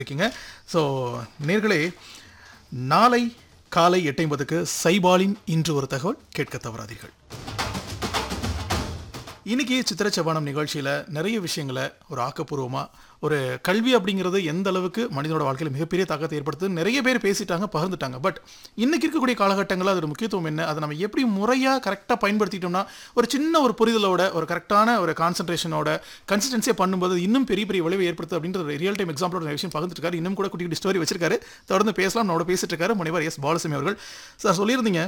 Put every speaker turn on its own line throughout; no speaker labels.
இருக்கீங்க ஸோ நேர்களே நாளை காலை எட்டு ஐம்பதுக்கு சைபாலின் இன்று ஒரு தகவல் கேட்க தவறாதீர்கள் இன்னைக்கு சித்திர செவ்வானம் நிகழ்ச்சியில் நிறைய விஷயங்களை ஒரு ஆக்கப்பூர்வமாக ஒரு கல்வி அப்படிங்கிறது எந்த அளவுக்கு மனிதனோட வாழ்க்கையில் மிகப்பெரிய தாக்கத்தை ஏற்படுத்துது நிறைய பேர் பேசிட்டாங்க பகிர்ந்துட்டாங்க பட் இன்னைக்கு இருக்கக்கூடிய காலகட்டங்களில் அதோட முக்கியத்துவம் என்ன அதை நம்ம எப்படி முறையாக கரெக்டாக பயன்படுத்திட்டோம்னா ஒரு சின்ன ஒரு புரிதலோட ஒரு கரெக்டான ஒரு கான்சன்ட்ரேஷனோட கன்சிஸ்டன்சியை பண்ணும்போது அது இன்னும் பெரிய பெரிய விளைவை ஏற்படுத்து அப்படின்ற ஒரு ரியல் டைம் எக்ஸாம்பிளோட நிறைய விஷயம் பகிர்ந்துருக்காரு இன்னும் கூட குட்டி குட்டி ஸ்டோரி வச்சிருக்காரு தொடர்ந்து பேசலாம் நம்மளோட பேசிட்டு இருக்காரு முனைவர் எஸ் பாலசாமி அவர்கள் சார் சொல்லியிருந்தீங்க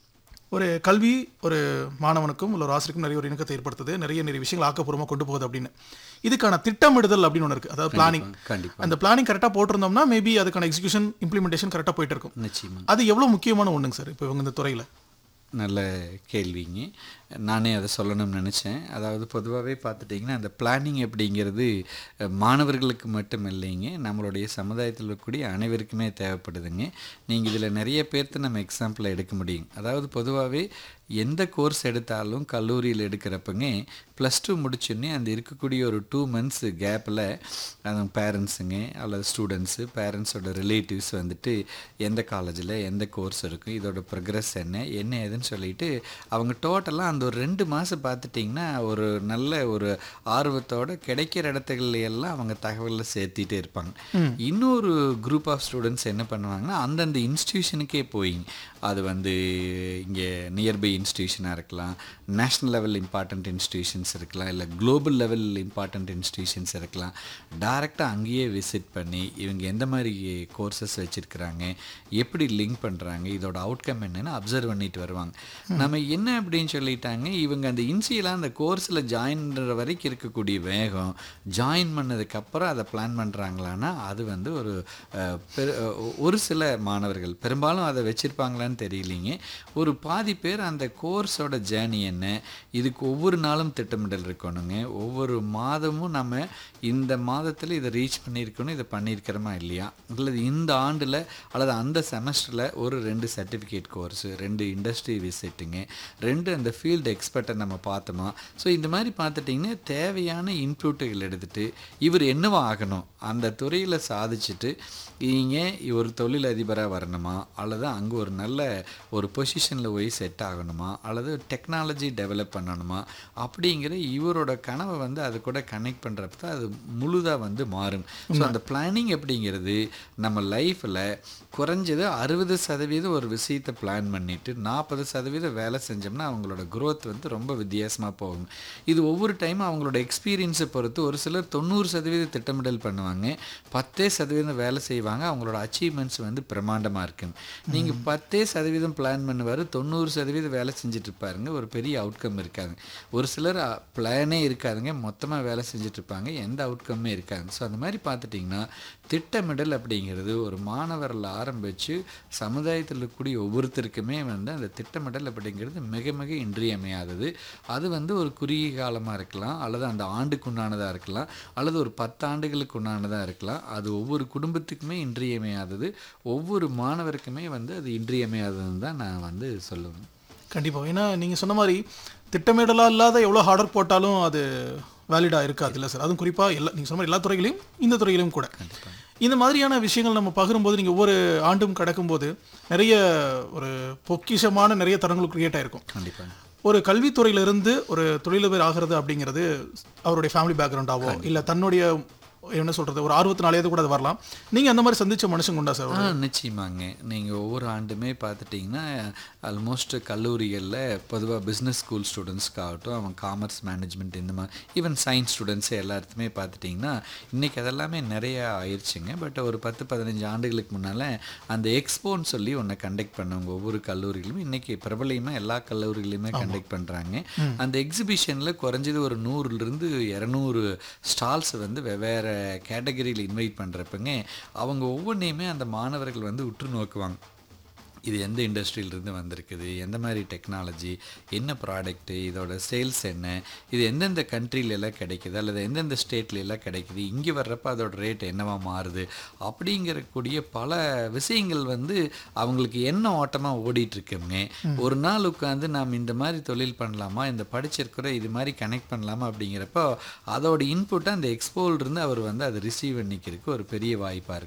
ஒரு கல்வி ஒரு மாணவனுக்கும் இல்லை ஒரு ஆசிரியருக்கும் நிறைய ஒரு இணக்கத்தை ஏற்படுத்துது நிறைய நிறைய விஷயங்கள் ஆக்கப்பூர்வமாக கொண்டு போகுது அப்படின்னு இதுக்கான திட்டமிடுதல் அப்படின்னு ஒன்று இருக்குது அதாவது பிளானிங்
கண்டிப்பா
அந்த பிளானிங் கரெக்டாக போட்டிருந்தோம்னா மேபி அதுக்கான எக்ஸிகியூஷன் இம்ப்ளிமெண்டேஷன் கரெக்டாக போயிட்டு இருக்கும்
நிச்சயமா
அது எவ்வளோ முக்கியமான ஒன்றுங்க சார் இப்போ இவங்க இந்த துறையில்
நல்ல கேள்விங்க நானே அதை சொல்லணும்னு நினச்சேன் அதாவது பொதுவாகவே பார்த்துட்டிங்கன்னா அந்த பிளானிங் அப்படிங்கிறது அஹ், மாணவர்களுக்கு மட்டும் இல்லைங்க நம்மளுடைய சமுதாயத்தில் இருக்கக்கூடிய அனைவருக்குமே தேவைப்படுதுங்க நீங்கள் இதில் நிறைய பேர்த்த நம்ம எக்ஸாம்பிள் எடுக்க முடியும் அதாவது பொதுவாகவே எந்த கோர்ஸ் எடுத்தாலும் கல்லூரியில் எடுக்கிறப்பங்க ப்ளஸ் டூ முடிச்சோடனே அந்த இருக்கக்கூடிய ஒரு டூ மந்த்ஸ் கேப்பில் அந்த பேரண்ட்ஸுங்க அல்லது ஸ்டூடெண்ட்ஸு பேரண்ட்ஸோட ரிலேட்டிவ்ஸ் வந்துட்டு எந்த காலேஜில் எந்த கோர்ஸ் இருக்கும் இதோட ப்ரோக்ரஸ் என்ன என்ன ஏதுன்னு சொல்லிட்டு அவங்க டோட்டலாக அந்த ஒரு ரெண்டு மாதம் பார்த்துட்டிங்கன்னா ஒரு நல்ல ஒரு ஆர்வத்தோட கிடைக்கிற இடத்துகள்ல எல்லாம் அவங்க தகவலை சேர்த்திட்டே இருப்பாங்க இன்னொரு குரூப் ஆஃப் ஸ்டூடெண்ட்ஸ் என்ன பண்ணுவாங்கன்னா அந்தந்த இன்ஸ்டியூஷனுக்கே போய் அது வந்து இங்கே நியர்பை இன்ஸ்டியூஷனாக இருக்கலாம் நேஷ்னல் லெவல் இம்பார்ட்டண்ட் இன்ஸ்டியூஷன்ஸ் இருக்கலாம் இல்லை குளோபல் லெவல் இம்பார்ட்டண்ட் இன்ஸ்டியூஷன்ஸ் இருக்கலாம் டைரெக்டாக அங்கேயே விசிட் பண்ணி இவங்க எந்த மாதிரி கோர்சஸ் வச்சுருக்கிறாங்க எப்படி லிங்க் பண்ணுறாங்க இதோட அவுட்கம் என்னன்னு அப்சர்வ் பண்ணிட்டு வருவாங்க நம்ம என்ன அப்படின்னு சொல்லிட்டாங்க இவங்க அந்த இன்சியலாக அந்த கோர்ஸில் ஜாயின் பண்ணுற வரைக்கும் இருக்கக்கூடிய வேகம் ஜாயின் பண்ணதுக்கப்புறம் அதை பிளான் பண்ணுறாங்களான்னா அது வந்து ஒரு அஹ், பெரு- அஹ், ஒரு சில மாணவர்கள் பெரும்பாலும் அதை வச்சுருப்பாங்களான்னு தெரியலிங்க ஒரு பாதி பேர் அந்த கோர்ஸோட ஜேர்னி என்ன இதுக்கு ஒவ்வொரு நாளும் திட்டமிடல் இருக்கணுங்க ஒவ்வொரு மாதமும் நம்ம இந்த மாதத்தில் இதை ரீச் பண்ணியிருக்கணும் இதை பண்ணியிருக்கிறோமா இல்லையா அல்லது இந்த ஆண்டில் அல்லது அந்த செமஸ்டரில் ஒரு ரெண்டு சர்டிஃபிகேட் கோர்ஸு ரெண்டு இண்டஸ்ட்ரி விசிட்டுங்க ரெண்டு அந்த ஃபீல்டு எக்ஸ்பர்ட்டை நம்ம பார்த்தோமா ஸோ இந்த மாதிரி பார்த்துட்டிங்கன்னா தேவையான இன்புட்டுகள் எடுத்துட்டு இவர் என்னவா ஆகணும் அந்த துறையில் சாதிச்சுட்டு நீங்கள் ஒரு தொழிலதிபராக வரணுமா அல்லது அங்கே ஒரு நல்ல ஒரு பொசிஷனில் போய் செட் ஆகணுமா அல்லது டெக்னாலஜி டெவலப் பண்ணணுமா அப்படிங்கிற இவரோட கனவை வந்து அது கூட கனெக்ட் பண்ணுறப்ப தான் அது முழுதாக வந்து மாறும் ஸோ அந்த பிளானிங் அப்படிங்கிறது நம்ம லைஃப்பில் குறைஞ்சது அறுபது சதவீதம் ஒரு விஷயத்தை பிளான் பண்ணிட்டு நாற்பது சதவீதம் வேலை செஞ்சோம்னா அவங்களோட growth வந்து ரொம்ப வித்தியாசமாக போகும் இது ஒவ்வொரு டைமும் அவங்களோட எக்ஸ்பீரியன்ஸை பொறுத்து ஒரு சிலர் தொண்ணூறு சதவீத திட்டமிடல் பண்ணுவாங்க பத்தே சதவீதம் வேலை செய்வாங்க அவங்களோட அச்சீவ்மெண்ட்ஸ் வந்து பிரம்மாண்டமாக இருக்கும் நீங்கள் பத்தே சதவீதம் பிளான் பண்ணுவார் தொண்ணூறு சதவீதம் வேலை செஞ்சுட்டு இருப்பாருங்க ஒரு பெரிய அவுட்கம் இருக்காது ஒரு சிலர் பிளானே இருக்காதுங்க மொத்தமாக வேலை செஞ்சுட்டு இருப்பாங்க எந்த அவுட்கம்மே இருக்காது ஸோ அந்த மாதிரி பார்த்துட்டிங்கன்னா திட்டமிடல் அப்படிங்கிறது ஒரு மாணவரில் ஆரம்பித்து சமுதாயத்தில் இருக்கக்கூடிய ஒவ்வொருத்தருக்குமே வந்து அந்த திட்டமிடல் அப்படிங்கிறது மிக மிக இன்றியமையாதது அது வந்து ஒரு குறுகிய காலமாக இருக்கலாம் அல்லது அந்த ஆண்டுக்கு உண்டானதாக இருக்கலாம் அல்லது ஒரு பத்து ஆண்டுகளுக்கு உண்டானதாக இருக்கலாம் அது ஒவ்வொரு குடும்பத்துக்குமே இன்றியமையாதது ஒவ்வொரு மாணவருக்குமே வந்து அது இன்றியமையாததுன்னு தான் நான் வந்து சொல்லுவேன்
கண்டிப்பாக ஏன்னா நீங்கள் சொன்ன மாதிரி திட்டமிடலாக இல்லாத எவ்வளோ ஹார்டர் போட்டாலும் அது வேலிடாக இருக்காது இல்லை சார் அதுவும் குறிப்பாக எல்லா நீங்கள் சொன்ன மாதிரி எல்லா துறைகளையும் இந்த துறையிலும் கூட இந்த மாதிரியான விஷயங்கள் நம்ம பகிரும்போது நீங்கள் ஒவ்வொரு ஆண்டும் கடக்கும்போது நிறைய ஒரு பொக்கிஷமான நிறைய தரங்கள் கிரியேட் ஆயிருக்கும்
கண்டிப்பாக
ஒரு கல்வித்துறையிலிருந்து ஒரு தொழிலதிபர் ஆகிறது அப்படிங்கிறது அவருடைய ஃபேமிலி பேக்ரவுண்டாவோ இல்லை தன்னுடைய என்ன சொல்றது ஒரு ஆர்வத்தினாலேயே கூட அது வரலாம் நீங்கள் அந்த மாதிரி சந்திச்ச மனுஷங்க உண்டா சார்
ஆ நிச்சயமாங்க நீங்கள் ஒவ்வொரு ஆண்டுமே பார்த்துட்டிங்கன்னா ஆல்மோஸ்ட் கல்லூரிகளில் பொதுவாக பிஸ்னஸ் ஸ்கூல் ஸ்டூடெண்ட்ஸ்க்காகட்டும் அவன் காமர்ஸ் மேனேஜ்மெண்ட் இந்த மாதிரி ஈவன் சயின்ஸ் ஸ்டூடெண்ட்ஸ் எல்லாத்துமே பார்த்துட்டிங்கன்னா இன்றைக்கி அதெல்லாமே நிறைய ஆயிடுச்சுங்க பட் ஒரு பத்து பதினஞ்சு ஆண்டுகளுக்கு முன்னால் அந்த எக்ஸ்போன்னு சொல்லி ஒன்று கண்டக்ட் பண்ணவங்க ஒவ்வொரு கல்லூரிகளும் இன்றைக்கி பிரபலியமாக எல்லா கல்லூரிகளையுமே கண்டக்ட் பண்ணுறாங்க அந்த எக்ஸிபிஷனில் குறைஞ்சது ஒரு நூறுலேருந்து இரநூறு ஸ்டால்ஸ் வந்து வெவ்வேறு கேட்டகரியில் இன்வைட் பண்ணுறப்பங்க அவங்க ஒவ்வொன்றையுமே அந்த மாணவர்கள் வந்து உற்று நோக்குவாங்க இது எந்த இண்டஸ்ட்ரியிலிருந்து வந்திருக்குது எந்த மாதிரி டெக்னாலஜி என்ன ப்ராடக்ட்டு இதோட சேல்ஸ் என்ன இது எந்தெந்த countryல எல்லாம் கிடைக்குது அல்லது எந்தெந்த ஸ்டேட்ல எல்லாம் கிடைக்குது இங்கே வர்றப்ப அதோட ரேட் என்னவா மாறுது அப்படிங்கிறக்கூடிய பல விஷயங்கள் வந்து அவங்களுக்கு என்ன ஓட்டமாக ஓடிட்டுருக்குங்க ஒரு நாள் உட்காந்து நாம் இந்த மாதிரி தொழில் பண்ணலாமா இந்த படிச்சிருக்கிற இது மாதிரி கனெக்ட் பண்ணலாமா அப்படிங்கிறப்போ அதோட இன்புட்டை அந்த எக்ஸ்போல் இருந்து அவர் வந்து அதை ரிசீவ் பண்ணிக்கிறதுக்கு ஒரு பெரிய வாய்ப்பாக இருக்குது